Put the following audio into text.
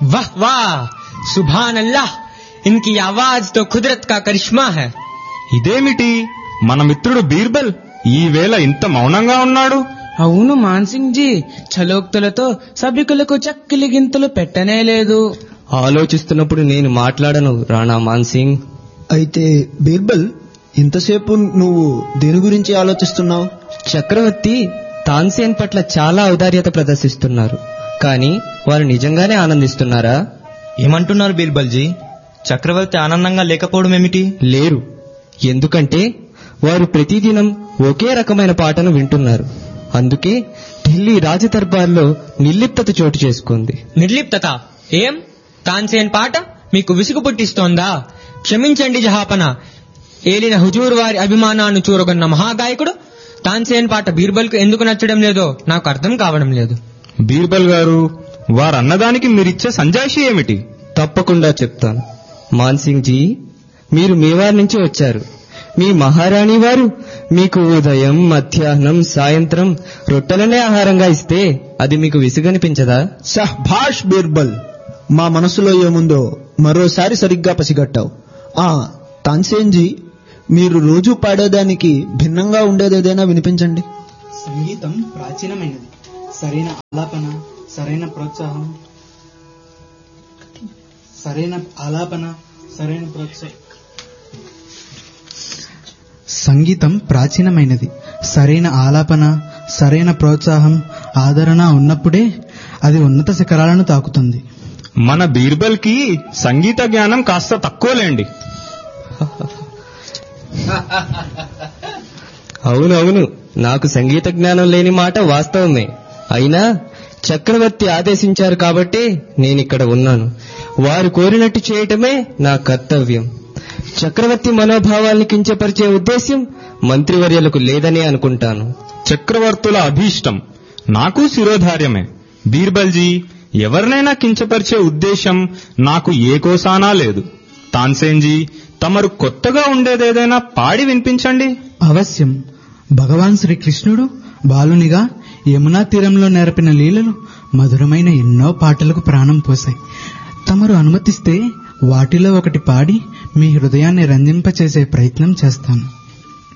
वाह वाह सुभान अल्लाह इनकी आवाज तो कुदरत का करिश्मा है ఇదేమిటి మన మిత్రుడు బీర్బల్ ఈ వేళ ఇంత మౌనంగా ఉన్నాడు అవును మాన్సింగ్ జీ చలోక్తులతో సభికులకు చక్కిలి గింతలు పెట్టనే లేదు ఆలోచిస్తున్నప్పుడు నేను మాట్లాడను రాణా మాన్సింగ్ అయితే బీర్బల్ ఇంతసేపు నువ్వు దేని గురించి ఆలోచిస్తున్నావు చక్రవర్తి తాన్సేన్ పట్ల చాలా ఔదార్యత ప్రదర్శిస్తున్నారు కానీ వారు నిజంగానే ఆనందిస్తున్నారా ఏమంటున్నారు బీర్బల్జీ చక్రవర్తి ఆనందంగా లేకపోవడం ఏమిటి లేరు ఎందుకంటే వారు ప్రతిదినం ఒకే రకమైన పాటను వింటున్నారు అందుకే ఢిల్లీ రాజదర్బార్లో నిర్లిప్తత చోటు చేసుకుంది నిర్లిప్తత ఏం తాన్సేన్ పాట మీకు విసుగు పుట్టిస్తోందా క్షమించండి జహాపన ఏలిన హుజూర్ వారి అభిమానాన్ని చూరగొన్న మహాగాయకుడు తాన్సేన్ పాట బీర్బల్కు ఎందుకు నచ్చడం లేదో నాకు అర్థం కావడం లేదు బీర్బల్ గారు వారన్నదానికి మీరిచ్చే సంజాయిషి ఏమిటి తప్పకుండా చెప్తాను మాన్సింగ్ జీ మీరు మేవార్ నుంచి వచ్చారు మీ మహారాణి వారు మీకు ఉదయం మధ్యాహ్నం సాయంత్రం రొట్టెలనే ఆహారంగా ఇస్తే అది మీకు విసుగనిపించదా సహ్భాష్ బీర్బల్ మా మనసులో ఏముందో మరోసారి సరిగ్గా పసిగట్టావు ఆ తాన్సేన్జీ మీరు రోజు పాడేదానికి భిన్నంగా ఉండేదేదైనా వినిపించండి సంగీతం ప్రాచీనమైనది సరైన ఆలాపన సరైన ప్రోత్సాహం సరైన ఆలాపన సరైన ప్రోత్సాహం సంగీతం ప్రాచీనమైనది సరైన ఆలాపన సరైన ప్రోత్సాహం ఆదరణ ఉన్నప్పుడే అది ఉన్నత శిఖరాలను తాకుతుంది మన బీర్బల్ కి సంగీత జ్ఞానం కాస్త తక్కువలేండి అవునవును నాకు సంగీత జ్ఞానం లేని మాట వాస్తవమే అయినా చక్రవర్తి ఆదేశించారు కాబట్టి నేనిక్కడ ఉన్నాను వారు కోరినట్టు చేయటమే నా కర్తవ్యం చక్రవర్తి మనోభావాల్ని కించపరిచే ఉద్దేశ్యం మంత్రివర్యులకు లేదనే అనుకుంటాను చక్రవర్తుల అభీష్టం నాకు శిరోధార్యమే బీర్బల్జీ ఎవరినైనా కించపరిచే ఉద్దేశం నాకు ఏ కోసానా లేదు తాన్సేన్జీ తమరు కొత్తగా ఉండేదేదైనా పాడి వినిపించండి అవశ్యం భగవాన్ శ్రీకృష్ణుడు బాలునిగా యమునా తీరంలో నేర్పిన లీలలు మధురమైన ఎన్నో పాటలకు ప్రాణం పోశాయి తమరు అనుమతిస్తే వాటిలో ఒకటి పాడి మీ హృదయాన్ని రంజింపచేసే ప్రయత్నం చేస్తాను